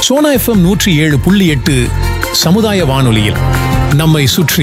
Sona FM நூற்றி ஏழு புள்ளி எட்டு சமுதாய வானொலியில் நம்மை சுற்றி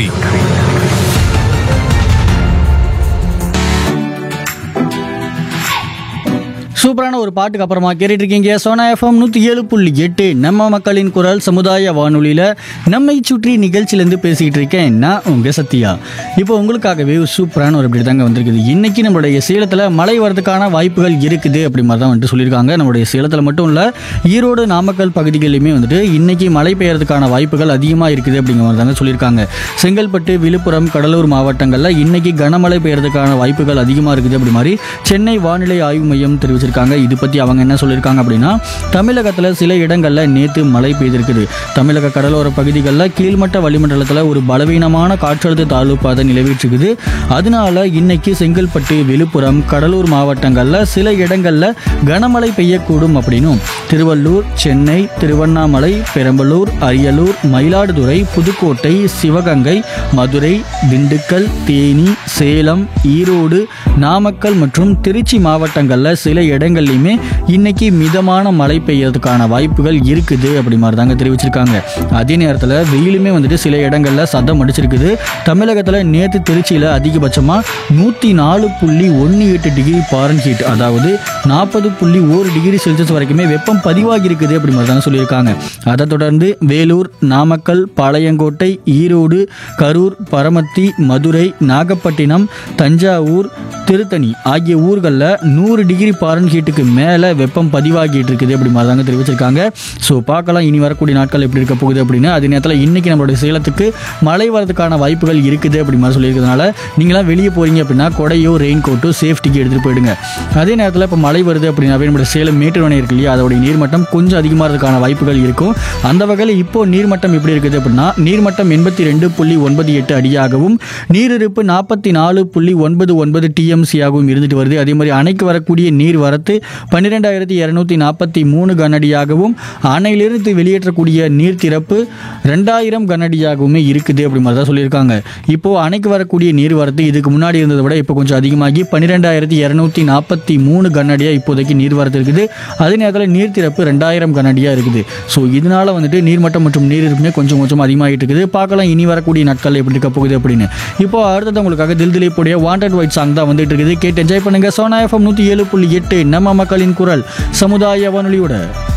சூப்பரான ஒரு பாட்டுக்கு அப்புறமா கேட்டுட்டு இருக்கீங்க சோனா எஃப்எம் நூற்றி ஏழு புள்ளி எட்டு நம்ம மக்களின் குரல் சமுதாய வானொலியில் நம்மை சுற்றி நிகழ்ச்சியிலேருந்து பேசிக்கிட்டு இருக்கேன் நான் உங்கள் சத்யா இப்போ உங்களுக்காகவே ஒரு சூப்பரான ஒரு அப்படி தாங்க வந்திருக்குது இன்னைக்கு நம்மளுடைய சேலத்தில் மழை வரதுக்கான வாய்ப்புகள் இருக்குது அப்படி மாதிரி தான் வந்துட்டு சொல்லியிருக்காங்க நம்மளுடைய சேலத்தில் மட்டும் இல்லை ஈரோடு நாமக்கல் பகுதிகளிலுமே வந்துட்டு இன்னைக்கு மழை பெய்யறதுக்கான வாய்ப்புகள் அதிகமாக இருக்குது அப்படிங்கிற மாதிரி தாங்க சொல்லியிருக்காங்க செங்கல்பட்டு விழுப்புரம் கடலூர் மாவட்டங்களில் இன்னைக்கு கனமழை பெய்யறதுக்கான வாய்ப்புகள் அதிகமாக இருக்குது அப்படி மாதிரி சென்னை வானிலை ஆய்வு மையம் தெரிவிச்சிருக்காங்க இது பற்றி அவங்க என்ன சொல்லியிருக்காங்க அப்படின்னா தமிழகத்தில் சில இடங்களில் நேற்று மழை பெய்திருக்குது தமிழக கடலோர பகுதிகளில் கீழ்மட்ட வளிமண்டலத்தில் ஒரு பலவீனமான காற்றழுத்த தாழ்வு பாதை நிலவிட்டிருக்குது அதனால இன்னைக்கு செங்கல்பட்டு விழுப்புரம் கடலூர் மாவட்டங்களில் சில இடங்களில் கனமழை பெய்யக்கூடும் அப்படின்னும் திருவள்ளூர் சென்னை திருவண்ணாமலை பெரம்பலூர் அரியலூர் மயிலாடுதுறை புதுக்கோட்டை சிவகங்கை மதுரை திண்டுக்கல் தேனி சேலம் ஈரோடு நாமக்கல் மற்றும் திருச்சி மாவட்டங்களில் சில இடங்கள்லையுமே இன்னைக்கு மிதமான மழை பெய்யறதுக்கான வாய்ப்புகள் இருக்குது அப்படி மாதிரி தாங்க தெரிவிச்சிருக்காங்க அதே நேரத்தில் வெயிலுமே வந்துட்டு சில இடங்களில் சதம் அடிச்சிருக்குது தமிழகத்தில் நேற்று திருச்சியில் அதிகபட்சமாக நூற்றி நாலு புள்ளி ஒன்று எட்டு டிகிரி பாரன்ஹீட் அதாவது நாற்பது புள்ளி ஒரு டிகிரி செல்சியஸ் வரைக்குமே வெப்பம் பதிவாகி இருக்குது அப்படி மாதிரி தாங்க சொல்லியிருக்காங்க அதை தொடர்ந்து வேலூர் நாமக்கல் பாளையங்கோட்டை ஈரோடு கரூர் பரமத்தி மதுரை நாகப்பட்டினம் தஞ்சாவூர் திருத்தணி ஆகிய ஊர்களில் நூறு டிகிரி பாரன்ஹீட்டுக்கு மேலே வெப்பம் பதிவாகிட்டு இருக்குது அப்படி மாதிரி தாங்க தெரிவிச்சிருக்காங்க ஸோ பார்க்கலாம் இனி வரக்கூடிய நாட்கள் எப்படி இருக்க போகுது அப்படின்னு அதே நேரத்தில் இன்னைக்கு நம்மளுடைய சேலத்துக்கு மழை வரதுக்கான வாய்ப்புகள் இருக்குது அப்படி மாதிரி சொல்லியிருக்கிறதுனால நீங்களாம் வெளியே போறீங்க அப்படின்னா கொடையோ ரெயின் கோட்டோ சேஃப்டிக்கு எடுத்துகிட்டு போயிடுங்க அதே நேரத்தில் இப்போ மழை வருது அப்படின்னாவே நம்மளுடைய சேலம் மேட்டூர் அணை இருக்கு இல்லையா அதோடைய நீர்மட்டம் கொஞ்சம் அதிகமாகிறதுக்கான வாய்ப்புகள் இருக்கும் அந்த வகையில் இப்போ நீர்மட்டம் எப்படி இருக்குது அப்படின்னா நீர்மட்டம் எண்பத்தி ரெண்டு புள்ளி ஒன்பது எட்டு அடியாகவும் நீரிருப்பு நாற்பத்தி நாலு புள்ளி ஒன்பது ஒன்பது டிஎம்சியாகவும் இருந்துட்டு வருது அதே மாதிரி அணைக்கு வரக்கூடிய நீர் வரத்து பன்னிரெண்டாயிரத்தி இரநூத்தி நாற்பத்தி மூணு கனஅடியாகவும் அணையிலிருந்து வெளியேற்றக்கூடிய நீர் திறப்பு ரெண்டாயிரம் கனஅடியாகவுமே இருக்குது அப்படி மாதிரி தான் சொல்லியிருக்காங்க இப்போ அணைக்கு வரக்கூடிய நீர் வரத்து இதுக்கு முன்னாடி இருந்ததை விட இப்போ கொஞ்சம் அதிகமாகி பன்னிரெண்டாயிரத்தி இரநூத்தி நாற்பத்தி மூணு கனஅடியா இப்போதைக்கு நீர் வரத்து இருக்குது அதே நேரத்தில் நீர் திறப்பு ரெண்டாயிரம் கனஅடியா இருக்குது ஸோ இதனால வந்துட்டு நீர்மட்டம் மற்றும் நீர் இருப்புமே கொஞ்சம் கொஞ்சம் அதிகமாகிட்டு இருக்குது பார்க்கலாம் இனி வரக்கூடிய நாட்கள் எப்படி இருக்க போகுது அப்படின்னு இப்போ அடுத்தது உங்களுக்காக தில் திலீப்புடைய வாண்டட் ஒயிட் சாங் தான் வந்துட்டு இருக்குது கேட்டு என்ஜாய் பண்ணுங்க சோனா எஃப்எம் நூற்றி ஏழு புள்ளி எட்டு நம்ம மக்களின் குரல் சமுதாய வானொலியோட